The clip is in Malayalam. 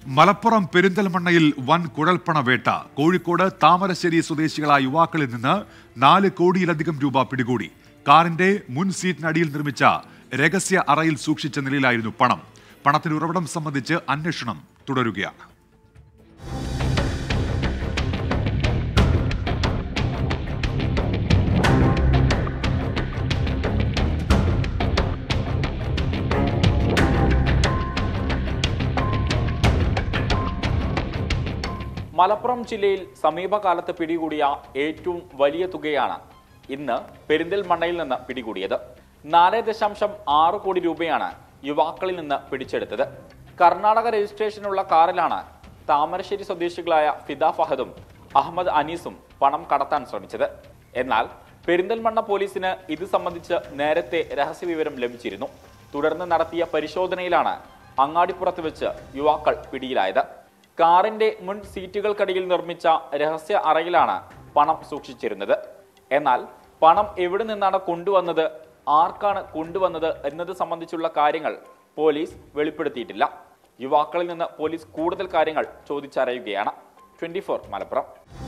മലപ്പുറം പെരിന്തൽമണ്ണയിൽ വൻ കുഴൽപ്പണ വേട്ട കോഴിക്കോട് താമരശ്ശേരി സ്വദേശികളായ യുവാക്കളിൽ നിന്ന് നാല് കോടിയിലധികം രൂപ പിടികൂടി കാറിന്റെ മുൻ സീറ്റിനടിയിൽ നിർമ്മിച്ച രഹസ്യ അറയിൽ സൂക്ഷിച്ച നിലയിലായിരുന്നു പണം പണത്തിന്റെ ഉറവിടം സംബന്ധിച്ച് അന്വേഷണം തുടരുകയാണ് മലപ്പുറം ജില്ലയിൽ സമീപകാലത്ത് പിടികൂടിയ ഏറ്റവും വലിയ തുകയാണ് ഇന്ന് പെരിന്തൽമണ്ണയിൽ നിന്ന് പിടികൂടിയത് നാല് ദശാംശം ആറ് കോടി രൂപയാണ് യുവാക്കളിൽ നിന്ന് പിടിച്ചെടുത്തത് കർണാടക രജിസ്ട്രേഷനുള്ള കാറിലാണ് താമരശ്ശേരി സ്വദേശികളായ ഫിദ ഫഹദും അഹമ്മദ് അനീസും പണം കടത്താൻ ശ്രമിച്ചത് എന്നാൽ പെരിന്തൽമണ്ണ പോലീസിന് ഇത് സംബന്ധിച്ച് നേരത്തെ രഹസ്യവിവരം ലഭിച്ചിരുന്നു തുടർന്ന് നടത്തിയ പരിശോധനയിലാണ് അങ്ങാടിപ്പുറത്ത് വെച്ച് യുവാക്കൾ പിടിയിലായത് കാറിന്റെ മുൻ സീറ്റുകൾക്കടിയിൽ നിർമ്മിച്ച രഹസ്യ അറയിലാണ് പണം സൂക്ഷിച്ചിരുന്നത് എന്നാൽ പണം എവിടെ നിന്നാണ് കൊണ്ടുവന്നത് ആർക്കാണ് കൊണ്ടുവന്നത് എന്നത് സംബന്ധിച്ചുള്ള കാര്യങ്ങൾ പോലീസ് വെളിപ്പെടുത്തിയിട്ടില്ല യുവാക്കളിൽ നിന്ന് പോലീസ് കൂടുതൽ കാര്യങ്ങൾ ചോദിച്ചറിയുകയാണ് ട്വന്റി മലപ്പുറം